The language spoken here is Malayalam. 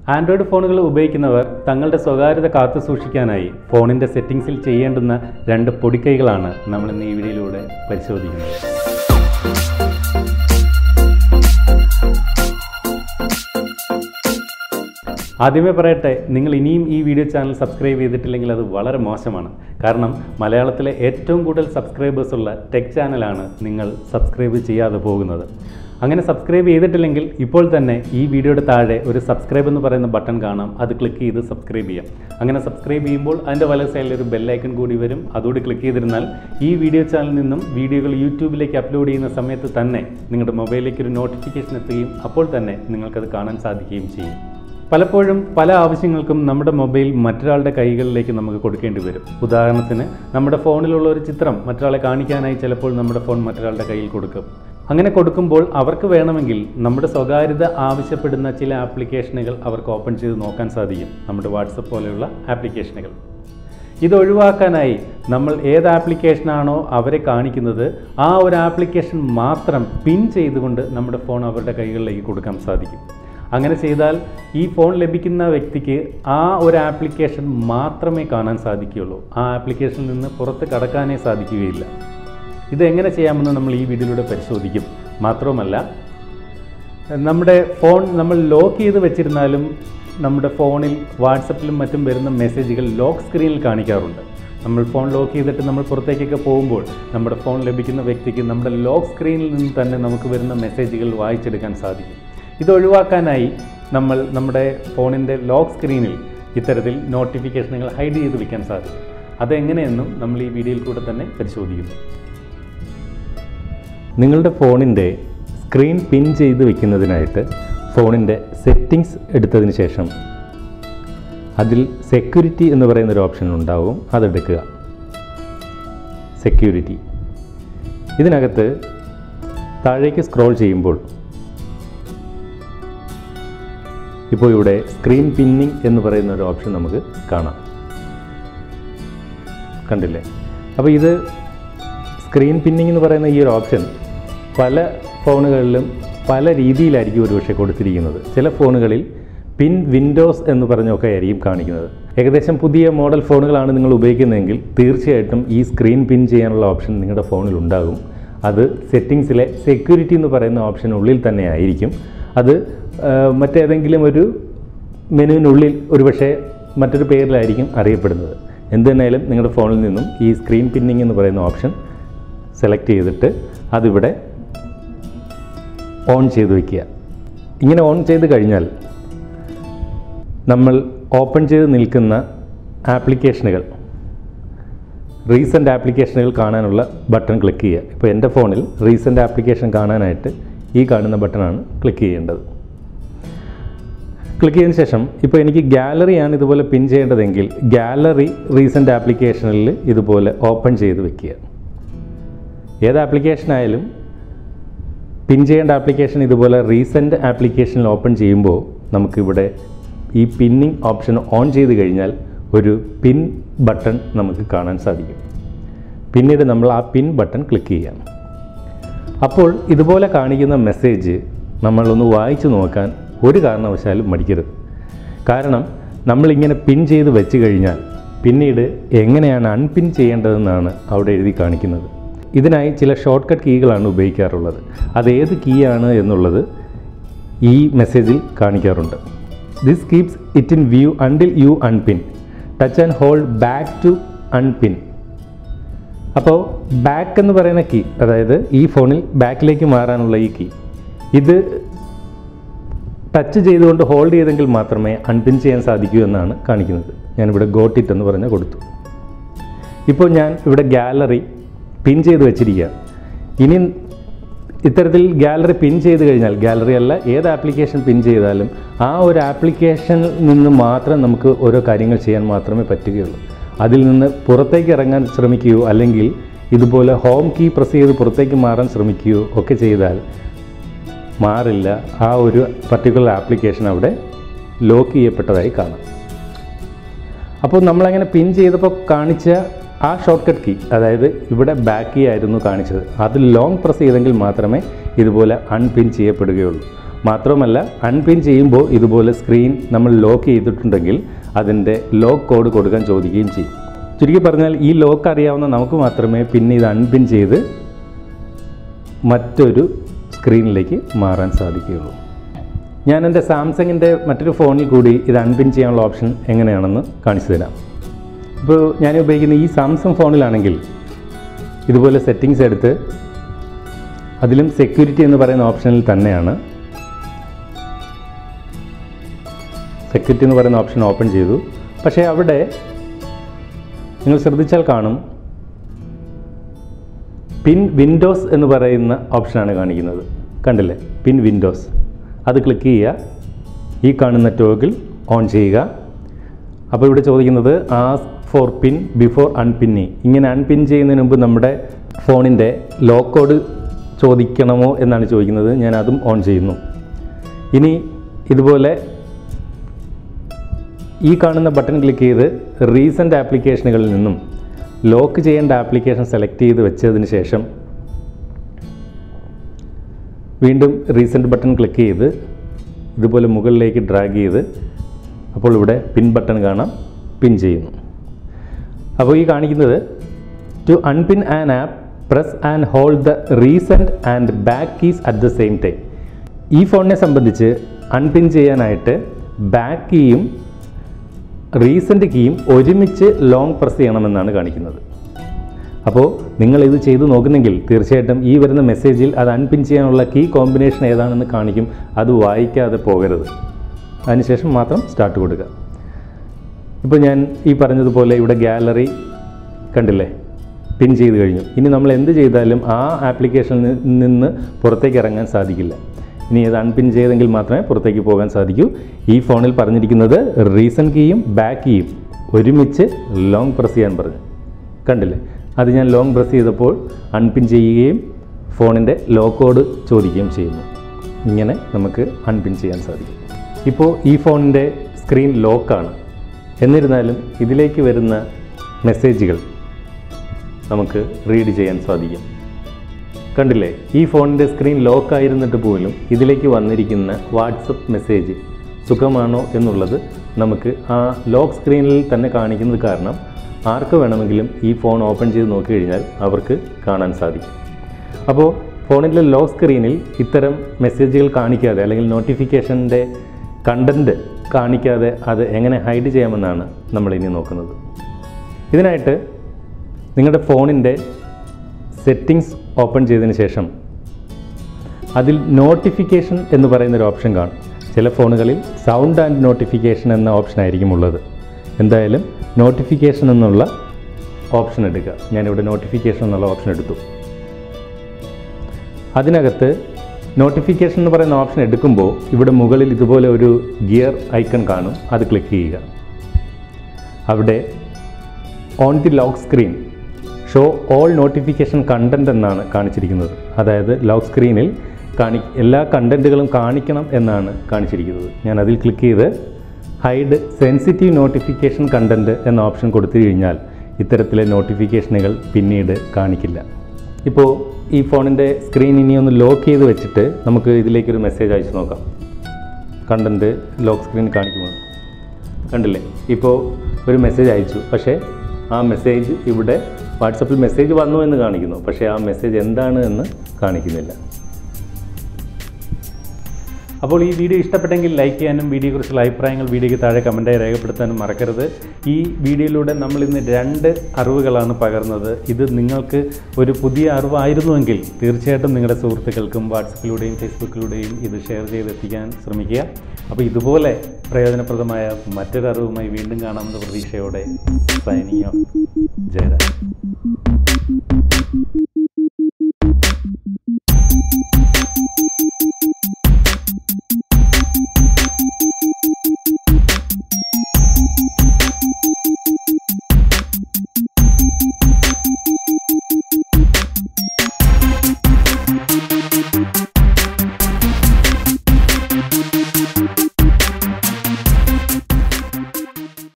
ആൻഡ്രോയിഡ് ഫോണുകൾ ഉപയോഗിക്കുന്നവർ തങ്ങളുടെ സ്വകാര്യത കാത്തു സൂക്ഷിക്കാനായി ഫോണിൻ്റെ സെറ്റിംഗ്സിൽ ചെയ്യേണ്ടുന്ന രണ്ട് പൊടിക്കൈകളാണ് നമ്മൾ ഇന്ന് ഈ വീഡിയോയിലൂടെ പരിശോധിക്കുന്നത് ആദ്യമേ പറയട്ടെ നിങ്ങൾ ഇനിയും ഈ വീഡിയോ ചാനൽ സബ്സ്ക്രൈബ് ചെയ്തിട്ടില്ലെങ്കിൽ അത് വളരെ മോശമാണ് കാരണം മലയാളത്തിലെ ഏറ്റവും കൂടുതൽ സബ്സ്ക്രൈബേഴ്സ് ഉള്ള ടെക് ചാനലാണ് നിങ്ങൾ സബ്സ്ക്രൈബ് ചെയ്യാതെ പോകുന്നത് അങ്ങനെ സബ്സ്ക്രൈബ് ചെയ്തിട്ടില്ലെങ്കിൽ ഇപ്പോൾ തന്നെ ഈ വീഡിയോയുടെ താഴെ ഒരു സബ്സ്ക്രൈബ് എന്ന് പറയുന്ന ബട്ടൺ കാണാം അത് ക്ലിക്ക് ചെയ്ത് സബ്സ്ക്രൈബ് ചെയ്യാം അങ്ങനെ സബ്സ്ക്രൈബ് ചെയ്യുമ്പോൾ അതിൻ്റെ വല സൈഡിൽ ഒരു ബെല്ലൈക്കൺ കൂടി വരും അതുകൂടി ക്ലിക്ക് ചെയ്തിരുന്നാൽ ഈ വീഡിയോ ചാനലിൽ നിന്നും വീഡിയോകൾ യൂട്യൂബിലേക്ക് അപ്ലോഡ് ചെയ്യുന്ന സമയത്ത് തന്നെ നിങ്ങളുടെ മൊബൈലിലേക്ക് ഒരു നോട്ടിഫിക്കേഷൻ എത്തുകയും അപ്പോൾ തന്നെ നിങ്ങൾക്കത് കാണാൻ സാധിക്കുകയും ചെയ്യും പലപ്പോഴും പല ആവശ്യങ്ങൾക്കും നമ്മുടെ മൊബൈൽ മറ്റൊരാളുടെ കൈകളിലേക്ക് നമുക്ക് കൊടുക്കേണ്ടി വരും ഉദാഹരണത്തിന് നമ്മുടെ ഫോണിലുള്ള ഒരു ചിത്രം മറ്റൊരാളെ കാണിക്കാനായി ചിലപ്പോൾ നമ്മുടെ ഫോൺ മറ്റൊരാളുടെ കയ്യിൽ കൊടുക്കും അങ്ങനെ കൊടുക്കുമ്പോൾ അവർക്ക് വേണമെങ്കിൽ നമ്മുടെ സ്വകാര്യത ആവശ്യപ്പെടുന്ന ചില ആപ്ലിക്കേഷനുകൾ അവർക്ക് ഓപ്പൺ ചെയ്ത് നോക്കാൻ സാധിക്കും നമ്മുടെ വാട്സപ്പ് പോലെയുള്ള ആപ്ലിക്കേഷനുകൾ ഇത് ഒഴിവാക്കാനായി നമ്മൾ ഏത് ആപ്ലിക്കേഷനാണോ അവരെ കാണിക്കുന്നത് ആ ഒരു ആപ്ലിക്കേഷൻ മാത്രം പിൻ ചെയ്തുകൊണ്ട് നമ്മുടെ ഫോൺ അവരുടെ കൈകളിലേക്ക് കൊടുക്കാൻ സാധിക്കും അങ്ങനെ ചെയ്താൽ ഈ ഫോൺ ലഭിക്കുന്ന വ്യക്തിക്ക് ആ ഒരു ആപ്ലിക്കേഷൻ മാത്രമേ കാണാൻ സാധിക്കുകയുള്ളൂ ആ ആപ്ലിക്കേഷനിൽ നിന്ന് പുറത്ത് കടക്കാനേ സാധിക്കുകയില്ല ഇതെങ്ങനെ ചെയ്യാമെന്ന് നമ്മൾ ഈ വീഡിയോയിലൂടെ പരിശോധിക്കും മാത്രവുമല്ല നമ്മുടെ ഫോൺ നമ്മൾ ലോക്ക് ചെയ്ത് വെച്ചിരുന്നാലും നമ്മുടെ ഫോണിൽ വാട്സപ്പിലും മറ്റും വരുന്ന മെസ്സേജുകൾ ലോക്ക് സ്ക്രീനിൽ കാണിക്കാറുണ്ട് നമ്മൾ ഫോൺ ലോക്ക് ചെയ്തിട്ട് നമ്മൾ പുറത്തേക്കൊക്കെ പോകുമ്പോൾ നമ്മുടെ ഫോൺ ലഭിക്കുന്ന വ്യക്തിക്ക് നമ്മുടെ ലോക്ക് സ്ക്രീനിൽ നിന്ന് തന്നെ നമുക്ക് വരുന്ന മെസ്സേജുകൾ വായിച്ചെടുക്കാൻ സാധിക്കും ഇത് ഒഴിവാക്കാനായി നമ്മൾ നമ്മുടെ ഫോണിൻ്റെ ലോക്ക് സ്ക്രീനിൽ ഇത്തരത്തിൽ നോട്ടിഫിക്കേഷനുകൾ ഹൈഡ് ചെയ്ത് വയ്ക്കാൻ സാധിക്കും അതെങ്ങനെയെന്നും നമ്മൾ ഈ വീഡിയോയിൽ കൂടെ തന്നെ പരിശോധിക്കുന്നു നിങ്ങളുടെ ഫോണിൻ്റെ സ്ക്രീൻ പിൻ ചെയ്ത് വെക്കുന്നതിനായിട്ട് ഫോണിൻ്റെ സെറ്റിങ്സ് എടുത്തതിന് ശേഷം അതിൽ സെക്യൂരിറ്റി എന്ന് പറയുന്ന ഒരു ഓപ്ഷൻ ഉണ്ടാവും അതെടുക്കുക സെക്യൂരിറ്റി ഇതിനകത്ത് താഴേക്ക് സ്ക്രോൾ ചെയ്യുമ്പോൾ ഇപ്പോൾ ഇവിടെ സ്ക്രീൻ പിന്നിങ് എന്ന് പറയുന്ന ഒരു ഓപ്ഷൻ നമുക്ക് കാണാം കണ്ടില്ലേ അപ്പോൾ ഇത് സ്ക്രീൻ പിന്നിങ് എന്ന് പറയുന്ന ഈ ഒരു ഓപ്ഷൻ പല ഫോണുകളിലും പല രീതിയിലായിരിക്കും ഒരുപക്ഷെ കൊടുത്തിരിക്കുന്നത് ചില ഫോണുകളിൽ പിൻ വിൻഡോസ് എന്ന് പറഞ്ഞൊക്കെ ആയിരിക്കും കാണിക്കുന്നത് ഏകദേശം പുതിയ മോഡൽ ഫോണുകളാണ് നിങ്ങൾ ഉപയോഗിക്കുന്നതെങ്കിൽ തീർച്ചയായിട്ടും ഈ സ്ക്രീൻ പിൻ ചെയ്യാനുള്ള ഓപ്ഷൻ നിങ്ങളുടെ ഫോണിൽ ഉണ്ടാകും അത് സെറ്റിങ്സിലെ സെക്യൂരിറ്റി എന്ന് പറയുന്ന ഓപ്ഷനുള്ളിൽ തന്നെ ആയിരിക്കും അത് ആ, മറ്റേതെങ്കിലും ഒരു മെനുവിനുള്ളിൽ ഒരുപക്ഷെ മറ്റൊരു പേരിലായിരിക്കും അറിയപ്പെടുന്നത് എന്ത് തന്നെയായാലും നിങ്ങളുടെ ഫോണിൽ നിന്നും ഈ സ്ക്രീൻ പിന്നിങ് എന്ന് പറയുന്ന ഓപ്ഷൻ സെലക്ട് ചെയ്തിട്ട് അതിവിടെ ഓൺ ചെയ്ത് വയ്ക്കുക ഇങ്ങനെ ഓൺ ചെയ്ത് കഴിഞ്ഞാൽ നമ്മൾ ഓപ്പൺ ചെയ്ത് നിൽക്കുന്ന ആപ്ലിക്കേഷനുകൾ റീസെൻ്റ് ആപ്ലിക്കേഷനുകൾ കാണാനുള്ള ബട്ടൺ ക്ലിക്ക് ചെയ്യുക ഇപ്പോൾ എൻ്റെ ഫോണിൽ റീസെൻ്റ് ആപ്ലിക്കേഷൻ കാണാനായിട്ട് ഈ കാണുന്ന ബട്ടണാണ് ക്ലിക്ക് ചെയ്യേണ്ടത് ക്ലിക്ക് ചെയ്തതിന് ശേഷം ഇപ്പോൾ എനിക്ക് ഗാലറിയാണ് ഇതുപോലെ പിൻ ചെയ്യേണ്ടതെങ്കിൽ ഗാലറി റീസെൻ്റ് ആപ്ലിക്കേഷനിൽ ഇതുപോലെ ഓപ്പൺ ചെയ്ത് വെക്കുക ഏത് ആപ്ലിക്കേഷൻ ആയാലും പിൻ ചെയ്യേണ്ട ആപ്ലിക്കേഷൻ ഇതുപോലെ റീസെൻ്റ് ആപ്ലിക്കേഷനിൽ ഓപ്പൺ ചെയ്യുമ്പോൾ നമുക്കിവിടെ ഈ പിന്നിങ് ഓപ്ഷൻ ഓൺ ചെയ്ത് കഴിഞ്ഞാൽ ഒരു പിൻ ബട്ടൺ നമുക്ക് കാണാൻ സാധിക്കും പിന്നീട് നമ്മൾ ആ പിൻ ബട്ടൺ ക്ലിക്ക് ചെയ്യാം അപ്പോൾ ഇതുപോലെ കാണിക്കുന്ന മെസ്സേജ് നമ്മളൊന്ന് വായിച്ചു നോക്കാൻ ഒരു കാരണവശാലും മടിക്കരുത് കാരണം നമ്മളിങ്ങനെ പിൻ ചെയ്ത് വെച്ച് കഴിഞ്ഞാൽ പിന്നീട് എങ്ങനെയാണ് അൺപിൻ ചെയ്യേണ്ടതെന്നാണ് അവിടെ എഴുതി കാണിക്കുന്നത് ഇതിനായി ചില ഷോർട്ട് കട്ട് കീകളാണ് ഉപയോഗിക്കാറുള്ളത് അത് ഏത് കീ ആണ് എന്നുള്ളത് ഈ മെസ്സേജിൽ കാണിക്കാറുണ്ട് this keeps it in view until you unpin touch and hold back to unpin അപ്പോൾ ബാക്ക് എന്ന് പറയുന്ന കീ അതായത് ഈ ഫോണിൽ ബാക്കിലേക്ക് മാറാനുള്ള ഈ കീ ഇത് ടച്ച് ചെയ്തുകൊണ്ട് ഹോൾഡ് ചെയ്തെങ്കിൽ മാത്രമേ അൺപിൻ ചെയ്യാൻ സാധിക്കൂ എന്നാണ് കാണിക്കുന്നത് ഞാനിവിടെ ഗോട്ട് ഇറ്റ് എന്ന് പറഞ്ഞ് കൊടുത്തു ഇപ്പോൾ ഞാൻ ഇവിടെ ഗാലറി പിൻ ചെയ്ത് വെച്ചിരിക്കുക ഇനി ഇത്തരത്തിൽ ഗാലറി പിൻ ചെയ്ത് കഴിഞ്ഞാൽ ഗാലറി അല്ല ഏത് ആപ്ലിക്കേഷൻ പിൻ ചെയ്താലും ആ ഒരു ആപ്ലിക്കേഷനിൽ നിന്ന് മാത്രം നമുക്ക് ഓരോ കാര്യങ്ങൾ ചെയ്യാൻ മാത്രമേ പറ്റുകയുള്ളൂ അതിൽ നിന്ന് പുറത്തേക്ക് ഇറങ്ങാൻ ശ്രമിക്കുകയോ അല്ലെങ്കിൽ ഇതുപോലെ ഹോം കീ പ്രസ് ചെയ്ത് പുറത്തേക്ക് മാറാൻ ശ്രമിക്കുകയോ ഒക്കെ ചെയ്താൽ മാറില്ല ആ ഒരു പർട്ടിക്കുലർ ആപ്ലിക്കേഷൻ അവിടെ ലോക്ക് ചെയ്യപ്പെട്ടതായി കാണാം അപ്പോൾ നമ്മളങ്ങനെ പിൻ ചെയ്തപ്പോൾ കാണിച്ച ആ ഷോർട്ട് കട്ട് കീ അതായത് ഇവിടെ ബാക്ക് കീ ആയിരുന്നു കാണിച്ചത് അത് ലോങ് പ്രസ് ചെയ്തെങ്കിൽ മാത്രമേ ഇതുപോലെ അൺപിൻ ചെയ്യപ്പെടുകയുള്ളൂ മാത്രമല്ല അൺപിൻ ചെയ്യുമ്പോൾ ഇതുപോലെ സ്ക്രീൻ നമ്മൾ ലോക്ക് ചെയ്തിട്ടുണ്ടെങ്കിൽ അതിൻ്റെ ലോക്ക് കോഡ് കൊടുക്കാൻ ചോദിക്കുകയും ചെയ്യും ചുരുക്കി പറഞ്ഞാൽ ഈ ലോക്ക് അറിയാവുന്ന നമുക്ക് മാത്രമേ പിന്നെ ഇത് അൺപിൻ ചെയ്ത് മറ്റൊരു സ്ക്രീനിലേക്ക് മാറാൻ സാധിക്കുകയുള്ളൂ ഞാൻ എൻ്റെ സാംസങ്ങിൻ്റെ മറ്റൊരു ഫോണിൽ കൂടി ഇത് അൺപിൻ ചെയ്യാനുള്ള ഓപ്ഷൻ എങ്ങനെയാണെന്ന് കാണിച്ചു തരാം ഇപ്പോൾ ഞാൻ ഉപയോഗിക്കുന്ന ഈ സാംസങ് ഫോണിലാണെങ്കിൽ ഇതുപോലെ സെറ്റിങ്സ് എടുത്ത് അതിലും സെക്യൂരിറ്റി എന്ന് പറയുന്ന ഓപ്ഷനിൽ തന്നെയാണ് സെക്യൂരിറ്റി എന്ന് പറയുന്ന ഓപ്ഷൻ ഓപ്പൺ ചെയ്തു പക്ഷേ അവിടെ നിങ്ങൾ ശ്രദ്ധിച്ചാൽ കാണും പിൻ വിൻഡോസ് എന്ന് പറയുന്ന ഓപ്ഷനാണ് കാണിക്കുന്നത് കണ്ടില്ലേ പിൻ വിൻഡോസ് അത് ക്ലിക്ക് ചെയ്യുക ഈ കാണുന്ന ടോഗിൾ ഓൺ ചെയ്യുക അപ്പോൾ ഇവിടെ ചോദിക്കുന്നത് ask for pin before unpinning ഇങ്ങനെ അൺപിൻ ചെയ്യുന്നതിന് മുമ്പ് നമ്മുടെ ഫോണിൻ്റെ ലോക്ക് കോഡ് ചോദിക്കണമോ എന്നാണ് ചോദിക്കുന്നത് ഞാൻ അതും ഓൺ ചെയ്യുന്നു ഇനി ഇതുപോലെ ഈ കാണുന്ന ബട്ടൺ ക്ലിക്ക് ചെയ്ത് റീസെൻ്റ് ആപ്ലിക്കേഷനുകളിൽ നിന്നും ലോക്ക് ചെയ്യേണ്ട ആപ്ലിക്കേഷൻ സെലക്ട് ചെയ്ത് വെച്ചതിന് ശേഷം വീണ്ടും റീസെൻറ്റ് ബട്ടൺ ക്ലിക്ക് ചെയ്ത് ഇതുപോലെ മുകളിലേക്ക് ഡ്രാഗ് ചെയ്ത് അപ്പോൾ ഇവിടെ പിൻ ബട്ടൺ കാണാം പിൻ ചെയ്യുന്നു അപ്പോൾ ഈ കാണിക്കുന്നത് to unpin an app press and hold the recent and back keys at the same time ഈ ഫോണിനെ സംബന്ധിച്ച് അൺപിൻ ചെയ്യാനായിട്ട് ബാക്ക് കീയും റീസെൻറ്റ് കീയും ഒരുമിച്ച് ലോങ് പ്രസ് ചെയ്യണമെന്നാണ് കാണിക്കുന്നത് അപ്പോൾ നിങ്ങൾ ഇത് ചെയ്തു നോക്കുന്നെങ്കിൽ തീർച്ചയായിട്ടും ഈ വരുന്ന മെസ്സേജിൽ അത് അൺപിൻ ചെയ്യാനുള്ള കീ കോമ്പിനേഷൻ ഏതാണെന്ന് കാണിക്കും അത് വായിക്കാതെ പോകരുത് അതിനുശേഷം മാത്രം സ്റ്റാർട്ട് കൊടുക്കുക ഇപ്പോൾ ഞാൻ ഈ പറഞ്ഞതുപോലെ ഇവിടെ ഗാലറി കണ്ടില്ലേ പിൻ ചെയ്ത് കഴിഞ്ഞു ഇനി നമ്മൾ എന്ത് ചെയ്താലും ആ ആപ്ലിക്കേഷനിൽ നിന്ന് പുറത്തേക്ക് ഇറങ്ങാൻ സാധിക്കില്ല ഇനി അത് അൺപിൻ ചെയ്തെങ്കിൽ മാത്രമേ പുറത്തേക്ക് പോകാൻ സാധിക്കൂ ഈ ഫോണിൽ പറഞ്ഞിരിക്കുന്നത് റീസൺ കീയും ബാക്ക് കീയും ഒരുമിച്ച് ലോങ് പ്രസ് ചെയ്യാൻ പറഞ്ഞു കണ്ടില്ലേ അത് ഞാൻ ലോങ് പ്രസ് ചെയ്തപ്പോൾ അൺപിൻ ചെയ്യുകയും ഫോണിൻ്റെ ലോ കോഡ് ചോദിക്കുകയും ചെയ്യുന്നു ഇങ്ങനെ നമുക്ക് അൺപിൻ ചെയ്യാൻ സാധിക്കും ഇപ്പോൾ ഈ ഫോണിൻ്റെ സ്ക്രീൻ ലോക്കാണ് എന്നിരുന്നാലും ഇതിലേക്ക് വരുന്ന മെസ്സേജുകൾ നമുക്ക് റീഡ് ചെയ്യാൻ സാധിക്കും കണ്ടില്ലേ ഈ ഫോണിൻ്റെ സ്ക്രീൻ ലോക്ക് ആയിരുന്നിട്ട് പോലും ഇതിലേക്ക് വന്നിരിക്കുന്ന വാട്സപ്പ് മെസ്സേജ് സുഖമാണോ എന്നുള്ളത് നമുക്ക് ആ ലോക്ക് സ്ക്രീനിൽ തന്നെ കാണിക്കുന്നത് കാരണം ആർക്ക് വേണമെങ്കിലും ഈ ഫോൺ ഓപ്പൺ ചെയ്ത് നോക്കി കഴിഞ്ഞാൽ അവർക്ക് കാണാൻ സാധിക്കും അപ്പോൾ ഫോണിലെ ലോക്ക് സ്ക്രീനിൽ ഇത്തരം മെസ്സേജുകൾ കാണിക്കാതെ അല്ലെങ്കിൽ നോട്ടിഫിക്കേഷൻ്റെ കണ്ടൻറ്റ് കാണിക്കാതെ അത് എങ്ങനെ ഹൈഡ് ചെയ്യാമെന്നാണ് നമ്മൾ ഇനി നോക്കുന്നത് ഇതിനായിട്ട് നിങ്ങളുടെ ഫോണിൻ്റെ സെറ്റിങ്സ് ഓപ്പൺ ചെയ്തതിന് ശേഷം അതിൽ നോട്ടിഫിക്കേഷൻ എന്ന് പറയുന്ന ഒരു ഓപ്ഷൻ കാണും ചില ഫോണുകളിൽ സൗണ്ട് ആൻഡ് നോട്ടിഫിക്കേഷൻ എന്ന ഓപ്ഷൻ ആയിരിക്കും ഉള്ളത് എന്തായാലും നോട്ടിഫിക്കേഷൻ എന്നുള്ള ഓപ്ഷൻ എടുക്കുക ഞാനിവിടെ നോട്ടിഫിക്കേഷൻ എന്നുള്ള ഓപ്ഷൻ എടുത്തു അതിനകത്ത് നോട്ടിഫിക്കേഷൻ എന്ന് പറയുന്ന ഓപ്ഷൻ എടുക്കുമ്പോൾ ഇവിടെ മുകളിൽ ഇതുപോലെ ഒരു ഗിയർ ഐക്കൺ കാണും അത് ക്ലിക്ക് ചെയ്യുക അവിടെ on the lock screen show all notification content എന്നാണ് കാണിച്ചിരിക്കുന്നത് അതായത് ലോക്ക് സ്ക്രീനിൽ കാണി എല്ലാ കണ്ടൻറ്റുകളും കാണിക്കണം എന്നാണ് കാണിച്ചിരിക്കുന്നത് ഞാൻ അതിൽ ക്ലിക്ക് ചെയ്ത് ഹൈഡ് സെൻസിറ്റീവ് നോട്ടിഫിക്കേഷൻ കണ്ടൻറ്റ് എന്ന ഓപ്ഷൻ കൊടുത്തു കഴിഞ്ഞാൽ ഇത്തരത്തിലെ നോട്ടിഫിക്കേഷനുകൾ പിന്നീട് കാണിക്കില്ല ഇപ്പോൾ ഈ ഫോണിൻ്റെ സ്ക്രീൻ ഇനി ഒന്ന് ലോക്ക് ചെയ്ത് വെച്ചിട്ട് നമുക്ക് ഇതിലേക്കൊരു മെസ്സേജ് അയച്ചു നോക്കാം കണ്ടൻറ്റ് ലോക്ക് സ്ക്രീൻ കാണിക്കുമോ കണ്ടില്ലേ ഇപ്പോൾ ഒരു മെസ്സേജ് അയച്ചു പക്ഷേ ആ മെസ്സേജ് ഇവിടെ വാട്സപ്പിൽ മെസ്സേജ് വന്നു എന്ന് കാണിക്കുന്നു പക്ഷേ ആ മെസ്സേജ് എന്താണ് എന്ന് കാണിക്കുന്നില്ല അപ്പോൾ ഈ വീഡിയോ ഇഷ്ടപ്പെട്ടെങ്കിൽ ലൈക്ക് ചെയ്യാനും വീഡിയോയെക്കുറിച്ചുള്ള അഭിപ്രായങ്ങൾ വീഡിയോയ്ക്ക് താഴെ കമൻറ്റായി രേഖപ്പെടുത്താനും മറക്കരുത് ഈ വീഡിയോയിലൂടെ നമ്മൾ ഇന്ന് രണ്ട് അറിവുകളാണ് പകർന്നത് ഇത് നിങ്ങൾക്ക് ഒരു പുതിയ അറിവായിരുന്നുവെങ്കിൽ തീർച്ചയായിട്ടും നിങ്ങളുടെ സുഹൃത്തുക്കൾക്കും വാട്സപ്പിലൂടെയും ഫേസ്ബുക്കിലൂടെയും ഇത് ഷെയർ ചെയ്തെത്തിക്കാൻ ശ്രമിക്കുക അപ്പോൾ ഇതുപോലെ പ്രയോജനപ്രദമായ മറ്റൊരു അറിവുമായി വീണ്ടും കാണാമെന്ന പ്രതീക്ഷയോടെ സൈനിങ് ഓഫ് ജയരാജ്